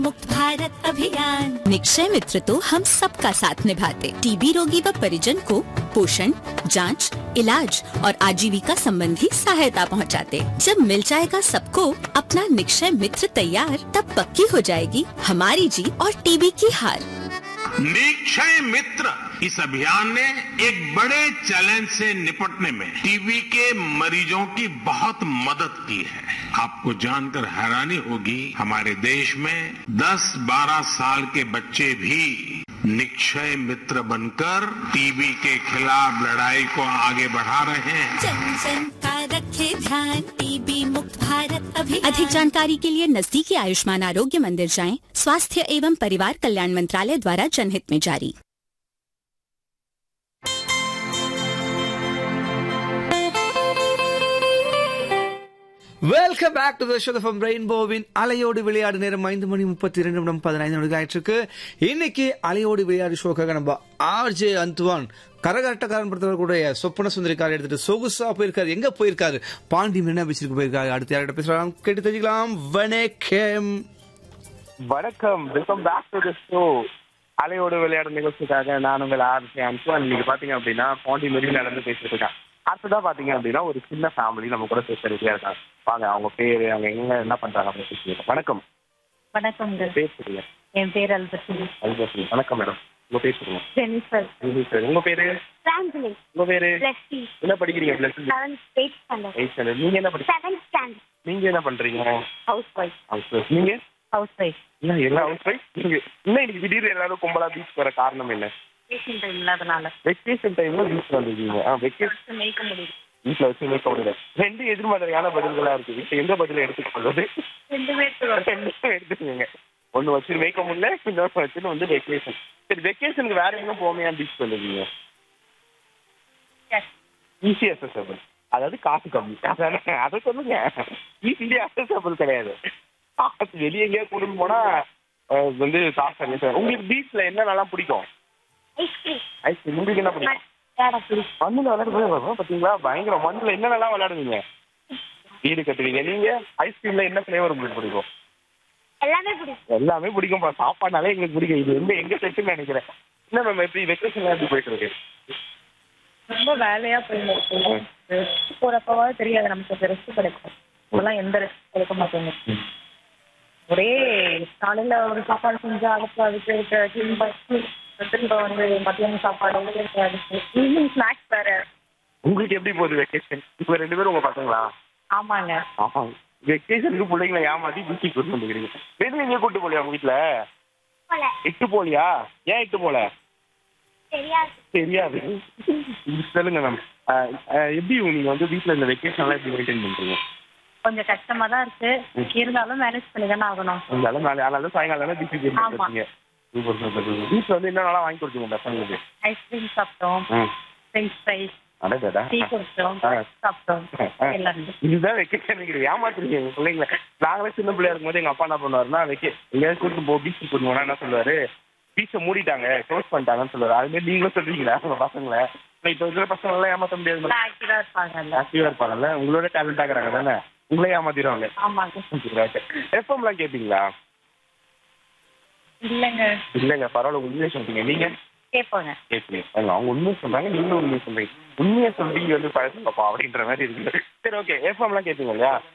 मुक्त भारत अभियान निक्षय मित्र तो हम सबका साथ निभाते टीबी रोगी व परिजन को पोषण जांच, इलाज और आजीविका संबंधी सहायता पहुंचाते। जब मिल जाएगा सबको अपना निक्षय मित्र तैयार तब पक्की हो जाएगी हमारी जीत और टीबी की हार निक्षय मित्र इस अभियान ने एक बड़े चैलेंज से निपटने में टीबी के मरीजों की बहुत मदद की है आपको जानकर हैरानी होगी हमारे देश में 10-12 साल के बच्चे भी निक्षय मित्र बनकर टीबी के खिलाफ लड़ाई को आगे बढ़ा रहे हैं जन जन का रखे ध्यान टीबी मुक्त भारत अभियान अधिक जानकारी के लिए नजदीकी आयुष्मान आरोग्य मंदिर जाएं स्वास्थ्य एवं परिवार कल्याण मंत्रालय द्वारा जनहित में जारी welcome back to the show from ரெயின்போவின் அலையோடு விளையாடு நேரம் ஐந்து மணி முப்பத்தி ரெண்டு நிமிடம் பதினைந்து நிமிடம் ஆயிட்டு இன்னைக்கு அலையோடு விளையாடு ஷோக்காக நம்ம ஆர்ஜே அந்துவான் கரகாட்டக்காரன் படத்தவர்களுடைய சொப்பன சுந்தரி கார் எடுத்துட்டு சொகுசா போயிருக்காரு எங்க போயிருக்காரு பாண்டி மெரினா பீச்சுக்கு போயிருக்காரு அடுத்து யார்கிட்ட பேசலாம் கேட்டு தெரிஞ்சுக்கலாம் வணக்கம் வணக்கம் welcome back to the show அலையோடு விளையாடும் நிகழ்ச்சிக்காக நான் உங்கள் ஆர்சி அன்சுவான் இன்னைக்கு பாத்தீங்க அப்படின்னா பாண்டி மெரினால இருந்து பேசிட்டு இருக்கேன் அடுத்ததா பாத்தீங்க அப்படின்னா ஒரு சின்ன ஃபேமிலி நம்ம கூட பேச ரெடியா இருக்காங்க வாங்க அவங்க பேரு அவங்க எங்க என்ன பண்றாங்க அப்படின்னு பேசுறீங்க வணக்கம் வணக்கங்க பேர் சொல்லுங்க என் பேர் அல்பத்தி அல்பசி வணக்கம் மேடம் உங்க பேர் சொல்லுங்க ஜெனிஃபர் உங்க பேரு உங்க பேரு பிரான்சிலிங் உங்க பேரு பிளஸ் சி என்ன படிக்கிறீங்க plus seventh eight standard eight standard நீங்க என்ன படிக்கிறீங்க செவன்த் ஸ்டாண்டர்ட் நீங்க என்ன பண்றீங்க ஹவுஸ் ஒய்ஃப் ஹவுஸ் ஒய்ஃப் நீங்க ஹவுஸ் ஒய்ஃப் ஏன் எல்லா ஹவுஸ் ஒய்ஃப் நீங்க என்ன இன்னைக்கு திடீர்னு எல்லாரும் கும்பலா பீச் வர காரணம் என்ன பேஷன் டைம் இல்லாதனால வெக்கேஷன் டைம்ல பீச் வந்திருக்கீங்க ஆ வெக்கேஷன் மேய்க்க முடியும் வீட்டுல வச்சு மேய்க்க முடியல ரெண்டு எதிர்மறையான பதில்களா இருக்கு இப்ப எந்த பதில எடுத்துக்கொள்வது ரெண்டு பேர் ரெண்டும் எடுத்துக்கோங்க ஒண்ணு வச்சு மேய்க்க முடியல இன்னொரு வச்சு வந்து வெக்கேஷன் சரி வெக்கேஷனுக்கு வேற எங்க போமையா பீச் சொல்லுவீங்க ஈஸி அசசபிள் அதாவது காசு கம்மி அதானே அதை சொல்லுங்க ஈஸிலி அசசபிள் கிடையாது காசு வெளியே எங்கேயா கூட்டிட்டு போனா அஹ், வந்து காசு அதிகம். உங்களுக்கு பீச்ல என்னென்னலாம் பிடிக்கும் ஐஸ்கிரீம் ஐஸ்கிரீம் உங்களுக்கு என்ன பிடிக்கும் விளையாட பிடிக்கும் மண்ணுல விளையாடுறது பாத்தீங்களா பயங்கரம் மண்ணுல என்னென்னலாம் விளையாடுவீங்க வீடு கட்டுவீங்க நீங்க ஐஸ்கிரீம்ல என்ன ஃபிளேவர் உங்களுக்கு பிடிக்கும் எல்லாமே பிடிக்கும் எல்லாமே பிடிக்கும்பா சாப்பாடுனாலே எங்களுக்கு பிடிக்கும் இது வந்து எங்க செட்டுன்னு நினைக்கிறேன் என்ன மேம் எப்படி வெக்கேஷன்ல எப்படி போயிட்டு இருக்கு ரொம்ப வேலையா போயிருந்தோம் போறப்பவாவது தெரியாது நமக்கு கொஞ்சம் ரெஸ்ட் கிடைக்கும் இப்பெல்லாம் எந்த ரெஸ்ட் கிடைக்க மாட்டேங்குது ஒரே காலையில ஒரு சாப்பாடு செஞ்சு அடுப்பு அதுக்கு இருக்க கிளீன் பண்ணி திரும்ப வந்து மத்தியானம் சாப்பாடு அதுக்கு ஈவினிங் ஸ்நாக்ஸ் வேற உங்களுக்கு எப்படி போகுது வெக்கேஷன் இப்போ ரெண்டு பேரும் உங்க பசங்களா ஆமாங்க ஆமா வெக்கேஷனுக்கு பிள்ளைங்களை ஏமாத்தி பீச்சுக்கு கூட்டு வந்துக்கிறீங்க வெளியே எங்கேயும் கூட்டு போலியா உங்க வீட்டுல போல எட்டு போலியா ஏன் எட்டு போல தெரியாது தெரியாது சொல்லுங்க மேம் எப்படி நீங்க வந்து வீட்டுல இந்த வெக்கேஷன்லாம் எப்படி மெயின்டைன் பண்றீங்க கொஞ்சம் கஷ்டமா தான் இருக்கு இருந்தாலும் மேனேஜ் பண்ணி தானே ஆகணும் இருந்தாலும் மேலே அதனால சாயங்காலம் பீச்சுக்கு ஆமா. இருக்கீங்க சூப்பர் சூப்பர் சூப்பர் வீட்டில் வந்து என்னென்னலாம் வாங்கி கொடுத்தீங்க பசங்களுக்கு ஐஸ்கிரீம் சாப்பிட்டோம் ம் ஃப்ரெஞ்ச் ஃப்ரைஸ் அடடா டீ குடிச்சோம் ஆ. சாப்பிட்டோம் ஆ. எல்லாரும் இதுதான் வெக்கேஷன் ஏமாத்துறீங்க எங்க பிள்ளைங்கள நாங்களே சின்ன பிள்ளையா இருக்கும்போது எங்க அப்பா என்ன பண்ணுவாருன்னா வெக்கே எங்கேயாவது கூட்டு போ பீச் கூட்டு போனா என்ன சொல்லுவாரு பீச்சை மூடிட்டாங்க க்ளோஸ் பண்ணிட்டாங்கன்னு சொல்லுவாரு அது மாதிரி நீங்களும் சொல்றீங்களா உங்க பசங்களை இப்போ இருக்கிற பசங்க எல்லாம் ஏமாத்த முடியாது ஆக்டிவா இருப்பாங்கல்ல ஆக்டிவா இருப்பாங்கல்ல உங்களோட டேலண்ட் ஆகுறாங்க தானே உங்களே ஏமாத்திடுவாங்க ஆமாங்க எஃப்எம்லாம் கேட்பீங்களா இல்லைங்க இல்லைங்க பரவாயில்ல உண்மையை சொல்றீங்க நீங்க கேட்போங்க கேட்பீங்க அவங்க அவங்க உண்மையை சொல்றாங்க நீங்களும் உண்மையை சொல்றீங்க உண்மையை சொல்றீங்க வந்து பழசங்கப்பா அப்படின்ற மாதிரி இருக்கு சரி ஓகே எஃப்எம்லாம் கேட்பீங்க இல்லையா